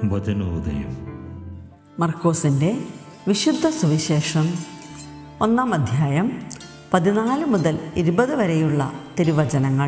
വചനോദയം മർക്കോസിൻ്റെ വിശുദ്ധ സുവിശേഷം ഒന്നാം അധ്യായം പതിനാല് മുതൽ ഇരുപത് വരെയുള്ള തിരുവചനങ്ങൾ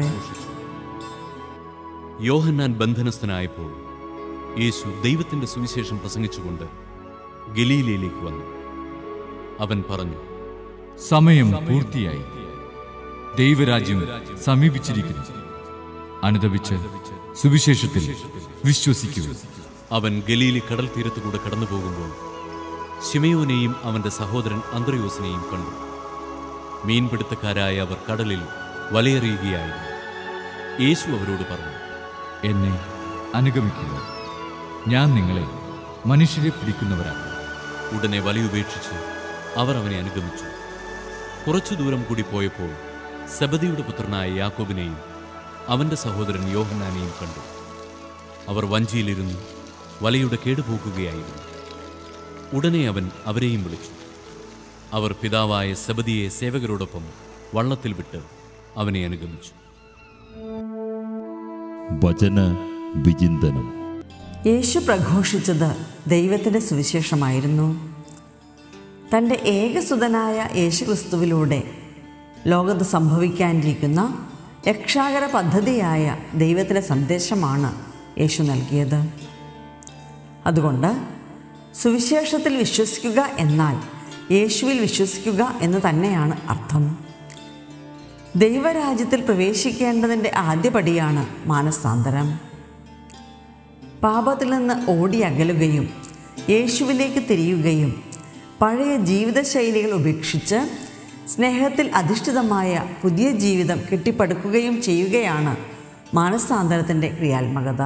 യോഹന്നാൻ ബന്ധനസ്ഥനായപ്പോൾ യേശു ദൈവത്തിന്റെ സുവിശേഷം പ്രസംഗിച്ചുകൊണ്ട് ഗലീലയിലേക്ക് വന്നു അവൻ പറഞ്ഞു സമയം പൂർത്തിയായി ദൈവരാജ്യം സമീപിച്ചിരിക്കുന്നു അനുദപിച്ച് സുവിശേഷത്തിൽ വിശ്വസിക്കുക അവൻ ഗലീലി കടൽ തീരത്തുകൂടെ കടന്നു പോകുമ്പോൾ ശിമയോനെയും അവന്റെ സഹോദരൻ അന്ത്രയോസിനെയും കണ്ടു മീൻപിടുത്തക്കാരായ അവർ കടലിൽ വലയെറിയുകയായിരുന്നു യേശു അവരോട് പറഞ്ഞു എന്നെ അനുഗമിക്കുക ഞാൻ നിങ്ങളെ മനുഷ്യരെ പിടിക്കുന്നവരാക്കും ഉടനെ വലയുപേക്ഷിച്ച് അവർ അവനെ അനുഗമിച്ചു കുറച്ചു ദൂരം കൂടി പോയപ്പോൾ സെബദിയുടെ പുത്രനായ യാക്കോബിനെയും അവന്റെ സഹോദരൻ യോഹന്നാനെയും കണ്ടു അവർ വഞ്ചിയിലിരുന്ന് വലയുടെ കേടുപോക്കുകയായിരുന്നു ഉടനെ അവൻ അവരെയും വിളിച്ചു അവർ പിതാവായ സെബദിയെ സേവകരോടൊപ്പം വള്ളത്തിൽ വിട്ട് അവനെ അനുഗമിച്ചു വചന വിചിന്തനം യേശു പ്രഘോഷിച്ചത് ദൈവത്തിൻ്റെ സുവിശേഷമായിരുന്നു തൻ്റെ ഏകസുതനായ യേശുക്രിസ്തുവിലൂടെ ലോകത്ത് സംഭവിക്കാനിരിക്കുന്ന രക്ഷാകര പദ്ധതിയായ ദൈവത്തിൻ്റെ സന്ദേശമാണ് യേശു നൽകിയത് അതുകൊണ്ട് സുവിശേഷത്തിൽ വിശ്വസിക്കുക എന്നാൽ യേശുവിൽ വിശ്വസിക്കുക എന്ന് തന്നെയാണ് അർത്ഥം ദൈവരാജ്യത്തിൽ പ്രവേശിക്കേണ്ടതിൻ്റെ ആദ്യപടിയാണ് മാനസാന്തരം പാപത്തിൽ നിന്ന് ഓടി അകലുകയും യേശുവിലേക്ക് തിരിയുകയും പഴയ ജീവിതശൈലികൾ ഉപേക്ഷിച്ച് സ്നേഹത്തിൽ അധിഷ്ഠിതമായ പുതിയ ജീവിതം കെട്ടിപ്പടുക്കുകയും ചെയ്യുകയാണ് മാനസാന്തരത്തിൻ്റെ ക്രിയാത്മകത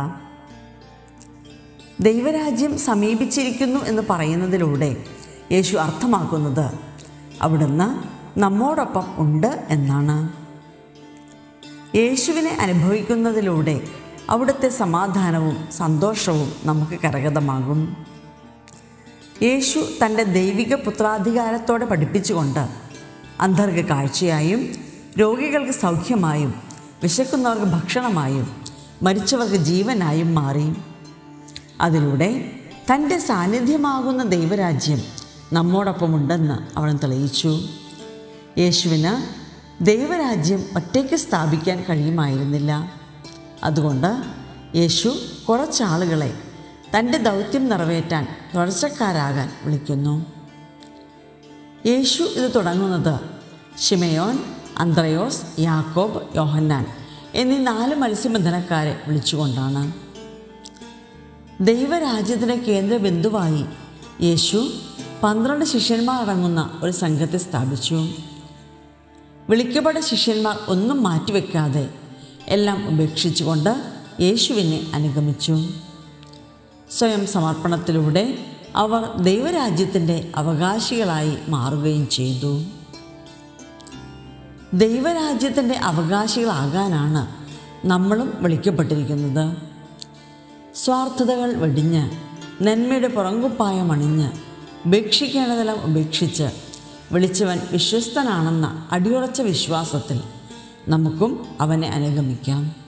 ദൈവരാജ്യം സമീപിച്ചിരിക്കുന്നു എന്ന് പറയുന്നതിലൂടെ യേശു അർത്ഥമാക്കുന്നത് അവിടുന്ന് നമ്മോടൊപ്പം ഉണ്ട് എന്നാണ് യേശുവിനെ അനുഭവിക്കുന്നതിലൂടെ അവിടുത്തെ സമാധാനവും സന്തോഷവും നമുക്ക് കരഗതമാകും യേശു തൻ്റെ ദൈവിക പുത്രാധികാരത്തോടെ പഠിപ്പിച്ചുകൊണ്ട് അന്ധർക്ക് കാഴ്ചയായും രോഗികൾക്ക് സൗഖ്യമായും വിശക്കുന്നവർക്ക് ഭക്ഷണമായും മരിച്ചവർക്ക് ജീവനായും മാറി അതിലൂടെ തൻ്റെ സാന്നിധ്യമാകുന്ന ദൈവരാജ്യം നമ്മോടൊപ്പമുണ്ടെന്ന് അവൻ തെളിയിച്ചു യേശുവിന് ദൈവരാജ്യം ഒറ്റയ്ക്ക് സ്ഥാപിക്കാൻ കഴിയുമായിരുന്നില്ല അതുകൊണ്ട് യേശു കുറച്ചാളുകളെ തൻ്റെ ദൗത്യം നിറവേറ്റാൻ തുടർച്ചക്കാരാകാൻ വിളിക്കുന്നു യേശു ഇത് തുടങ്ങുന്നത് ഷിമയോൻ അന്ത്രയോസ് യാക്കോബ് യോഹന്നാൻ എന്നീ നാല് മത്സ്യബന്ധനക്കാരെ വിളിച്ചുകൊണ്ടാണ് ദൈവരാജ്യത്തിൻ്റെ കേന്ദ്രബിന്ദുവായി യേശു പന്ത്രണ്ട് ശിഷ്യന്മാർ അടങ്ങുന്ന ഒരു സംഘത്തെ സ്ഥാപിച്ചു വിളിക്കപ്പെട്ട ശിഷ്യന്മാർ ഒന്നും മാറ്റിവെക്കാതെ എല്ലാം ഉപേക്ഷിച്ചുകൊണ്ട് യേശുവിനെ അനുഗമിച്ചു സ്വയം സമർപ്പണത്തിലൂടെ അവർ ദൈവരാജ്യത്തിൻ്റെ അവകാശികളായി മാറുകയും ചെയ്തു ദൈവരാജ്യത്തിൻ്റെ അവകാശികളാകാനാണ് നമ്മളും വിളിക്കപ്പെട്ടിരിക്കുന്നത് സ്വാർത്ഥതകൾ വെടിഞ്ഞ് നന്മയുടെ പുറങ്കുപ്പായം അണിഞ്ഞ് ഉപേക്ഷിക്കേണ്ടതെല്ലാം ഉപേക്ഷിച്ച് വിളിച്ചവൻ വിശ്വസ്തനാണെന്ന അടിയുറച്ച വിശ്വാസത്തിൽ നമുക്കും അവനെ അനുഗമിക്കാം